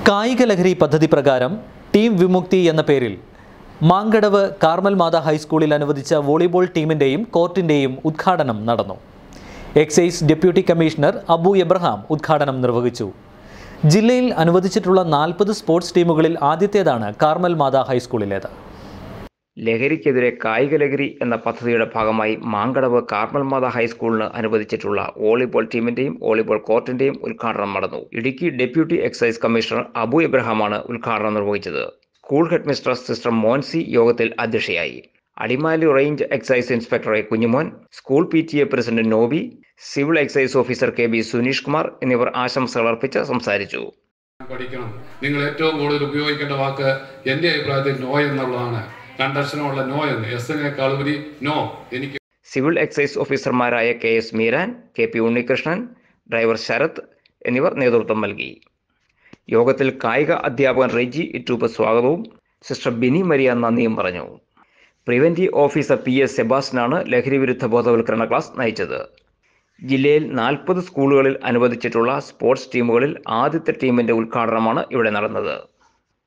കായിക ലഹരി പദ്ധതി പ്രകാരം ടീം വിമുക്തി എന്ന പേരിൽ മാങ്കടവ് കാർമൽ മാത ഹൈസ്കൂളിൽ അനുവദിച്ച വോളിബോൾ ടീമിൻ്റെയും കോർട്ടിൻ്റെയും ഉദ്ഘാടനം നടന്നു excise deputy commissioner Abu Abraham ഉദ്ഘാടനം നിർവഹിച്ചു ജില്ലയിൽ അനുവദിച്ചിട്ടുള്ള നാൽപ്പത് സ്പോർട്സ് ടീമുകളിൽ ആദ്യത്തേതാണ് കാർമൽ മാത ഹൈസ്കൂളിലേത് ലഹരിക്കെതിരെ കായിക ലഹരി എന്ന പദ്ധതിയുടെ ഭാഗമായി മാങ്കടവ് കാർമൽ മാത ഹൈസ്കൂളിന് അനുവദിച്ചിട്ടുള്ള വോളിബോൾ ടീമിന്റെയും വോളിബോൾ കോർട്ടിന്റെയും ഉദ്ഘാടനം നടന്നു Idukki deputy excise commissioner Abu എബ്രഹാമാണ് ഉദ്ഘാടനം നിർവഹിച്ചത് school headmistress sister Moncy യോഗത്തിൽ അധ്യക്ഷയായി Adimali range excise inspector A Kunjumon school P T A president Nobi civil excise officer K B Suneesh Kumar എന്നിവർ ആശംസകൾ അർപ്പിച്ച് സംസാരിച്ചു പഠിക്കണം നിങ്ങൾ ഏറ്റവും കൂടുതൽ ഉപയോഗിക്കേണ്ട വാക്ക് എൻ്റെ അഭിപ്രായത്തിൽ നോ എന്നുള്ളതാണ് രണ്ടക്ഷരമുള്ള നോ എന്ന് എസിനേക്കാൾ ഉപരി നോ എനിക്ക് സിവിൽ എക്സൈസ് ഓഫീസർമാരായ K S Meeran K P Unnikrishnan driver Sarath എന്നിവർ നേതൃത്വം നൽകി യോഗത്തിൽ കായിക അധ്യാപകൻ റെജി ഇറ്റൂപ്പ് സ്വാഗതവും സിസ്റ്റർ ബിനി മരിയ നന്ദിയും പറഞ്ഞു പ്രിവൻറ്റീവ് ഓഫീസർ പി എസ് സെബാസ്റ്റ്യനാണ് ലഹരി വിരുദ്ധ ബോധവൽക്കരണ ക്ലാസ് നയിച്ചത് ജില്ലയിൽ നാൽപ്പത് സ്കൂളുകളിൽ അനുവദിച്ചിട്ടുള്ള സ്പോർട്സ് ടീമുകളിൽ ആദ്യത്തെ ടീമിന്റെ ഉദ്ഘാടനമാണ് ഇവിടെ നടന്നത്